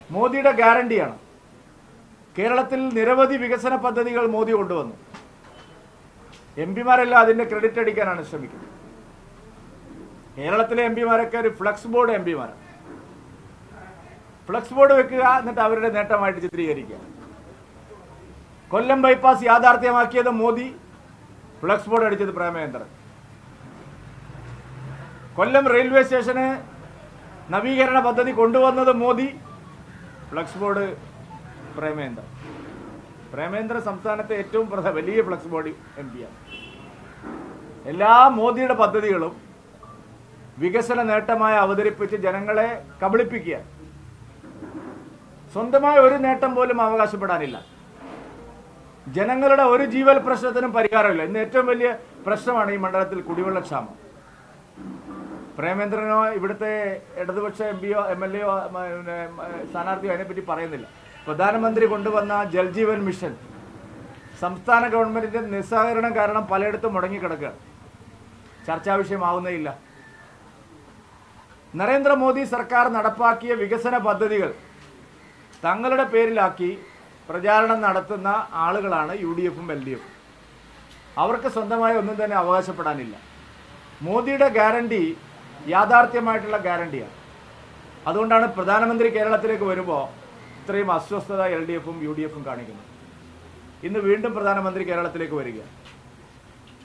മോദിയുടെ ഗ്യാരണ്ടിയാണ് കേരളത്തിൽ നിരവധി വികസന പദ്ധതികൾ മോദി കൊണ്ടുവന്നു എം പിമാരെല്ലാം അതിന്റെ ക്രെഡിറ്റ് അടിക്കാനാണ് ശ്രമിക്കുന്നത് കേരളത്തിലെ എം പിമാരൊക്കെ ഒരു ഫ്ലക്സ് ബോർഡ് എം പിമാരാണ് ഫ്ലക്സ് ബോർഡ് വെക്കുക എന്നിട്ട് അവരുടെ നേട്ടമായിട്ട് ചിത്രീകരിക്കുക കൊല്ലം ബൈപ്പാസ് യാഥാർത്ഥ്യമാക്കിയത് മോദി ഫ്ലക്സ് ബോർഡ് അടിച്ചത് പ്രേമേന്ദ്രൻ കൊല്ലം റെയിൽവേ സ്റ്റേഷന് നവീകരണ പദ്ധതി കൊണ്ടുവന്നത് മോദി ഫ്ലക്സ് ബോർഡ് പ്രേമേന്ദ്രൻ പ്രേമേന്ദ്രൻ സംസ്ഥാനത്തെ ഏറ്റവും പ്രധാന വലിയ ഫ്ലക്സ് ബോർഡ് എം പിയാണ് എല്ലാ മോദിയുടെ പദ്ധതികളും വികസന നേട്ടമായി അവതരിപ്പിച്ച് ജനങ്ങളെ കബളിപ്പിക്കുക സ്വന്തമായ ഒരു നേട്ടം പോലും അവകാശപ്പെടാനില്ല ജനങ്ങളുടെ ഒരു ജീവൽ പ്രശ്നത്തിനും പരിഹാരമില്ല ഇന്ന് ഏറ്റവും വലിയ പ്രശ്നമാണ് ഈ മണ്ഡലത്തിൽ കുടിവെള്ളക്ഷാമം പ്രേമേന്ദ്രനോ ഇവിടുത്തെ ഇടതുപക്ഷ എം പിയോ എം എൽ എയോ സ്ഥാനാർത്ഥിയോ അതിനെപ്പറ്റി പറയുന്നില്ല പ്രധാനമന്ത്രി കൊണ്ടുവന്ന ജൽജീവൻ മിഷൻ സംസ്ഥാന ഗവൺമെന്റിന്റെ നിസ്സഹകരണം കാരണം പലയിടത്തും മുടങ്ങിക്കിടക്കുകയാണ് ചർച്ചാ വിഷയമാവുന്നേയില്ല നരേന്ദ്രമോദി സർക്കാർ നടപ്പാക്കിയ വികസന പദ്ധതികൾ തങ്ങളുടെ പേരിലാക്കി പ്രചാരണം നടത്തുന്ന ആളുകളാണ് യു ഡി എഫും എൽ ഡി എഫും അവർക്ക് സ്വന്തമായി ഒന്നും തന്നെ അവകാശപ്പെടാനില്ല മോദിയുടെ ഗ്യാരണ്ടി യാഥാർത്ഥ്യമായിട്ടുള്ള ഗ്യാരണ്ടിയാണ് അതുകൊണ്ടാണ് പ്രധാനമന്ത്രി കേരളത്തിലേക്ക് വരുമ്പോൾ ഇത്രയും അസ്വസ്ഥത എൽ ഡി എഫും യു ഡി എഫും കാണിക്കുന്നത് ഇന്ന് വീണ്ടും പ്രധാനമന്ത്രി കേരളത്തിലേക്ക് വരിക